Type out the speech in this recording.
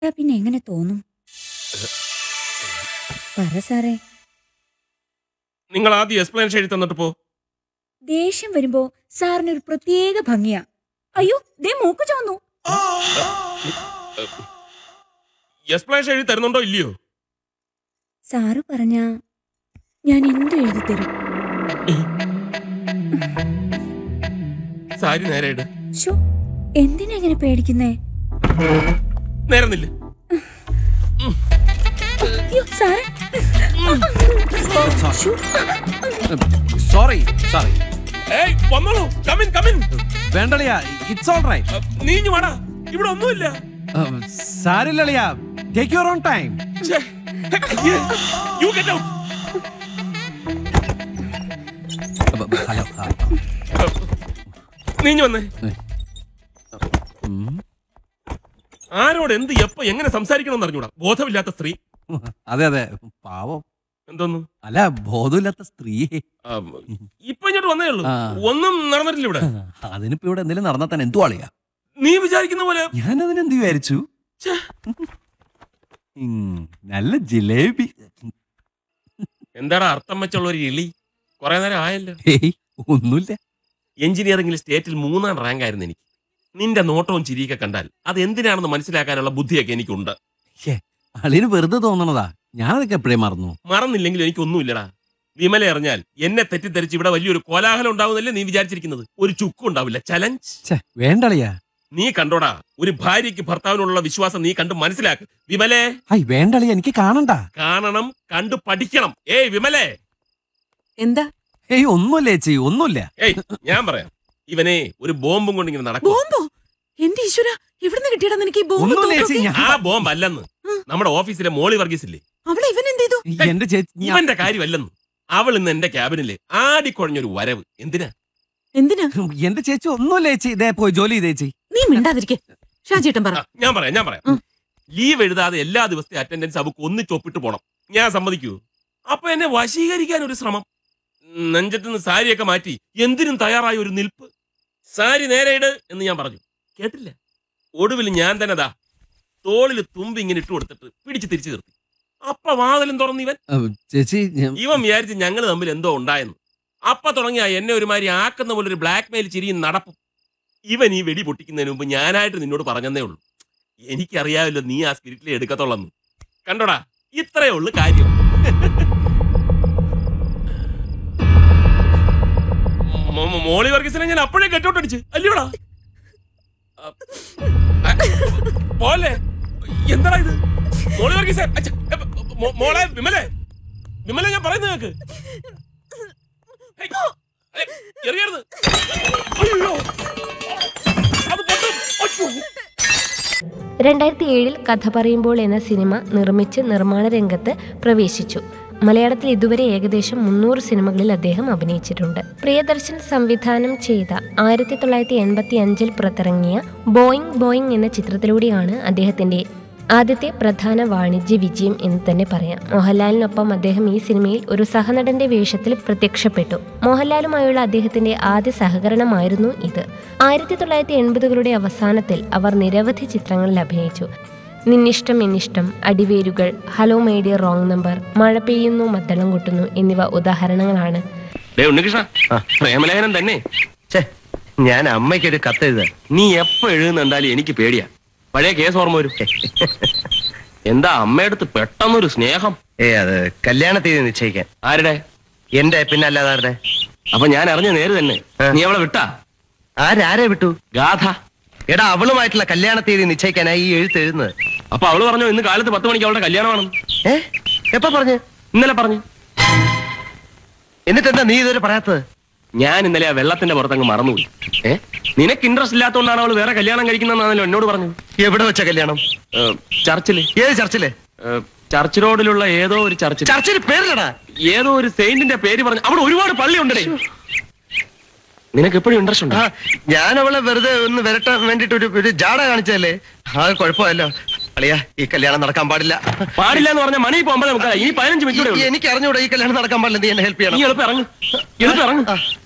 കേട്ടാ പിന്നെ എങ്ങനെ തോന്നും പറ സാറേ നിങ്ങൾ ആദ്യം എക്സ്പ്ലനേഷൻ എഴുതി തന്നിട്ട് പോ ദേഷ്യം വരുമ്പോ സാറിന് ഒരു പ്രത്യേക ഭംഗിയാ അയ്യോ ദേ മൂക്ക് ചോന്നു എക്സ്പ്ലനേഷൻ എഴുതി തരുന്നുണ്ടോ ഇല്ലയോ സാറ് പറഞ്ഞ ഞാൻ എന്തു എഴുതി തരും സാരി നേരെ ഇട് ഷോ എന്തിനാ ഇങ്ങനെ പേടിക്കുന്നേ നേരെ നില്ല് അയ്യോ സാറേ ശ്ശോ. സോറി സോറി ഏയ് വന്നോളൂ കമിൻ കമിൻ വേണ്ടളിയ ഇറ്റ്സ് ഓൾ റൈറ്റ് നീഞ്ഞു വാടാ ഇവിടെ ഒന്നുമില്ല സാരില്ലളിയ take your own time you get out hello നീഞ്ഞു വന്നേ ആരോട് എന്ത് എപ്പോ എങ്ങനെ സംസാരിക്കണം അറിഞ്ഞൂടാ ബോധമില്ലാത്ത സ്ത്രീ അതെ അതെ പാവം എന്തോന്നു അല്ല ബോധമില്ലാത്ത സ്ത്രീയെ ആ, ഇപ്പൊ ഇങ്ങോട്ട് വന്നേ ഉള്ളൂ ആ. ഒന്നും നടന്നിട്ടില്ല ഇവിടെ അതിനിപ്പോ ഇവിടെ എന്തെങ്കിലും നടന്നാൽ തന്നെ എന്തു ആളിയാ നീ വിചാരിക്കുന്ന പോലെ ഞാനതിന് എന്ത് വിചാരിച്ചു ഛെ. ഉം, നല്ല ജിലേബി എന്താടാ അർത്ഥം വെച്ചുള്ള ഒരു ഇളി കുറെ നേരം ആയല്ലോ ഹേയ് ഒന്നുമില്ല എഞ്ചിനീയറിംഗിൽ സ്റ്റേറ്റിൽ മൂന്നാം റാങ്ക് ആയിരുന്നു എനിക്ക് നിന്റെ നോട്ടവും ചിരിയൊക്കെ കണ്ടാൽ അത് എന്തിനാണെന്ന് മനസ്സിലാക്കാനുള്ള ബുദ്ധിയൊക്കെ എനിക്കുണ്ട് അളിന് വെറുതെ തോന്നണതാ ഞാനതൊക്കെ എപ്പോഴേ മറന്നു മറന്നില്ലെങ്കിൽ എനിക്കൊന്നുമില്ലടാ വിമല അറിഞ്ഞാൽ എന്നെ തെറ്റിദ്ധരിച്ച് ഇവിടെ വലിയൊരു കോലാഹലം ഉണ്ടാവുന്നല്ലേ നീ വിചാരിച്ചിരിക്കുന്നത് ഒരു ചുക്കും ഉണ്ടാവില്ല ചലഞ്ച് ഛേ വേണ്ടളിയാ നീ കണ്ടോടാ ഒരു ഭാര്യയ്ക്ക് ഭർത്താവിനുള്ള വിശ്വാസം നീ കണ്ട് മനസ്സിലാക്ക് വിമലേ ഹൈ വേണ്ടളിയ എനിക്ക് കാണണ്ട കാണണം കണ്ടു പഠിക്കണം ഏയ് വിമലേ എന്താ ഏയ് ഒന്നുമില്ല ചേച്ചി ഒന്നുമില്ല ഏയ് ഞാൻ പറയാം ഇവനെ ഒരു ബോംബും കൊണ്ട് ഇങ്ങനെ നടക്കും ബോംബോ എന്റെ ഈശ്വര എവിടുന്ന് കിട്ടിയടാ നിനക്ക് ഈ ബോംബ് ഒന്നുമില്ല ചേച്ചി തോക്കൊക്കെ? ഞാൻ ആ ബോംബ് അല്ലെന്ന് നമ്മുടെ ഓഫീസിലെ മോളി വർഗീസ് ഇല്ലേ അവളെ ഇവൻ എന്ത് ചെയ്തു എന്റെ ചേച്ചി ഞാൻ- ഇവന്റെ കാര്യമല്ലെന്ന് അവൾ ഇന്ന് എന്റെ ക്യാബിനിലെ ആടിക്കുഴഞ്ഞൊരു വരവ് എന്തിനാ എന്തിനാ എന്റെ ചേച്ചി ഒന്നുമില്ല ചേച്ചി ഇതേ പോയി ജോലി ചെയ്ത് ചേച്ചി നീ മിണ്ടാതിരിക്കെ ഷാജേട്ടൻ പറ ആ, ഞാൻ പറയാം ഞാൻ പറയാം ഉം. ലീവ് എഴുതാതെ എല്ലാ ദിവസത്തെ അറ്റൻഡൻസ് അവക്ക് ഒന്നിച്ച് ഒപ്പിട്ട് പോണം ഞാൻ സമ്മതിക്കൂ അപ്പൊ എന്നെ വശീകരിക്കാൻ ഒരു ശ്രമം നെഞ്ചത്ത് നിന്ന് സാരിയൊക്കെ മാറ്റി എന്തിനും തയ്യാറായ ഒരു നിൽപ്പ് സാരി നേരെ ഇട് എന്ന് ഞാൻ പറഞ്ഞു കേട്ടില്ല ഒടുവിൽ ഞാൻ തന്നെ ദാ തോളിൽ തുമ്പി ഇങ്ങനെ ഇട്ട് കൊടുത്തിട്ട് പിടിച്ച് തിരിച്ചു നിർത്തി അപ്പ വാതിലും തുറന്ന് ഇവൻ ഏ, ചേച്ചി ഞാൻ- ഇവൻ വിചാരിച്ച് ഞങ്ങൾ തമ്മിൽ എന്തോ ഉണ്ടായെന്ന് അപ്പ തുടങ്ങിയ എന്നെ ഒരുമാതിരി ആക്കുന്ന പോലെ ഒരു ബ്ലാക്ക് മെയിൽ ചിരിയും നടപ്പും ഇവൻ ഈ വെടി പൊട്ടിക്കുന്നതിന് മുമ്പ് ഞാനായിട്ട് നിന്നോട് പറഞ്ഞതേ ഉള്ളൂ എനിക്കറിയാമല്ലോ നീ ആ സ്പിരിറ്റിൽ എടുക്കത്തുള്ളന്ന് കണ്ടോടാ ഇത്രയേ ഉള്ളു കാര്യം മോ- മോ- മോളി വർഗീസിനെ ഞാൻ അപ്പോഴേ കെട്ടോട്ട് അടിച്ച് അല്ലയോടാ അ- അ- പോലെ എന്താടാ ഇത് മോളി വർഗീസേ അച്ഛ, എ, മോ- മോളെ വിമലേ വിമല ഞാൻ പറയുന്നത് കേക്ക് ഹേയ്, ഹേയ്, എറിയരുത് അയ്യോ അത് പൊട്ടും അയ്യോ. രണ്ടായിരത്തി ഏഴിൽ കഥ പറയുമ്പോൾ എന്ന സിനിമ നിർമ്മിച്ച് നിർമ്മാണ രംഗത്ത് പ്രവേശിച്ചു മലയാളത്തിൽ ഇതുവരെ ഏകദേശം മുന്നൂറ് സിനിമകളിൽ അദ്ദേഹം അഭിനയിച്ചിട്ടുണ്ട് പ്രിയദർശൻ സംവിധാനം ചെയ്ത ആയിരത്തി തൊള്ളായിരത്തി എൺപത്തി അഞ്ചിൽ പുറത്തിറങ്ങിയ ബോയിങ് ബോയിങ് എന്ന ചിത്രത്തിലൂടെയാണ് അദ്ദേഹത്തിന്റെ ആദ്യത്തെ പ്രധാന വാണിജ്യ വിജയം എന്ന് തന്നെ പറയാം മോഹൻലാലിനൊപ്പം അദ്ദേഹം ഈ സിനിമയിൽ ഒരു സഹനടന്റെ വേഷത്തിൽ പ്രത്യക്ഷപ്പെട്ടു മോഹൻലാലുമായുള്ള അദ്ദേഹത്തിന്റെ ആദ്യ സഹകരണമായിരുന്നു ഇത് ആയിരത്തി തൊള്ളായിരത്തി എൺപതുകളുടെ അവസാനത്തിൽ അവർ നിരവധി ചിത്രങ്ങളിൽ അഭിനയിച്ചു Ninnishtam Ennishtam Adiverukal hello my dear wrong number Mazha Peyyunnu മദ്ദളം കൊട്ടുന്നു എന്നിവ ഉദാഹരണങ്ങളാണ് ഡേ ഉണ്ണികൃഷ്ണ പ്രേമലേഖനം തന്നെ ഛേ, ഞാൻ അമ്മയ്ക്കൊരു കത്തെഴുതാ നീ എപ്പോ എഴുതുന്നുണ്ടാലും എനിക്ക് പേടിയാ പഴയ കേസ് ഓർമ്മ വരും എന്താ അമ്മയടുത്ത് പെട്ടെന്നൊരു സ്നേഹം ഏ അത് കല്യാണ തീയതി നിശ്ചയിക്കാൻ ആരുടെ എന്റെ പിന്നെ അല്ലാതാരുടെ അപ്പൊ ഞാൻ അറിഞ്ഞ നേര് തന്നെ നീ അവളെ വിട്ടാ ആരാരെ വിട്ടു ഗാഥ എടാ അവളുമായിട്ടുള്ള കല്യാണ തീയതി നിശ്ചയിക്കാനായി ഈ എഴുത്ത് എഴുതുന്നത് അപ്പൊ അവള് പറഞ്ഞു ഇന്ന് കാലത്ത് പത്ത് മണിക്ക് അവളുടെ കല്യാണമാണ് ഏ എപ്പ പറഞ്ഞു ഇന്നലെ പറഞ്ഞു എന്നിട്ട് എന്താ നീ ഇതുവരെ പറയാത്തത് ഞാൻ ഇന്നലെ ആ വെള്ളത്തിന്റെ പുറത്തങ്ങ് മറന്നുപോയി ഏ നിനക്ക് ഇൻട്രസ്റ്റ് ഇല്ലാത്തതുകൊണ്ടാണ് അവൾ വേറെ കല്യാണം കഴിക്കുന്നതെന്നാണല്ലോ എന്നോട് പറഞ്ഞു എവിടെ വെച്ച കല്യാണം ചർച്ചില് ഏത് ചർച്ചിലെ ഏ, ചർച്ച് റോഡിലുള്ള ഏതോ ഒരു ചർച്ചിൽ ചർച്ചിൽ പേരിലടാ ഏതോ ഒരു സെയിന്റിന്റെ പേര് പറഞ്ഞു അവിടെ ഒരുപാട് പള്ളി ഉണ്ടേ നിനക്ക് എപ്പോഴും ഇൻട്രസ്റ്റ് ഉണ്ടോ ആ, ഞാൻ അവളെ വെറുതെ ഒന്ന് വരട്ടാൻ വേണ്ടിട്ട് ഒരു ഒരു ജാട കാണിച്ചതല്ലേ ആ കുഴപ്പമല്ലോ അളിയാ ഈ കല്യാണം നടക്കാൻ പാടില്ല പാടില്ല എന്ന് പറഞ്ഞ മണി പോകുമ്പോൾ നമുക്ക് ഇനി പതിനഞ്ച് മിനിറ്റ് ഈ- എനിക്ക് അറിഞ്ഞൂടാ ഈ കല്യാണം നടക്കാൻ പാടില്ല നീ എന്നെ ഹെൽപ്പ് നീ ചെയ്യണം എളുപ്പം ഇറങ്ങും എളുപ്പം ഇറങ്ങും ആ.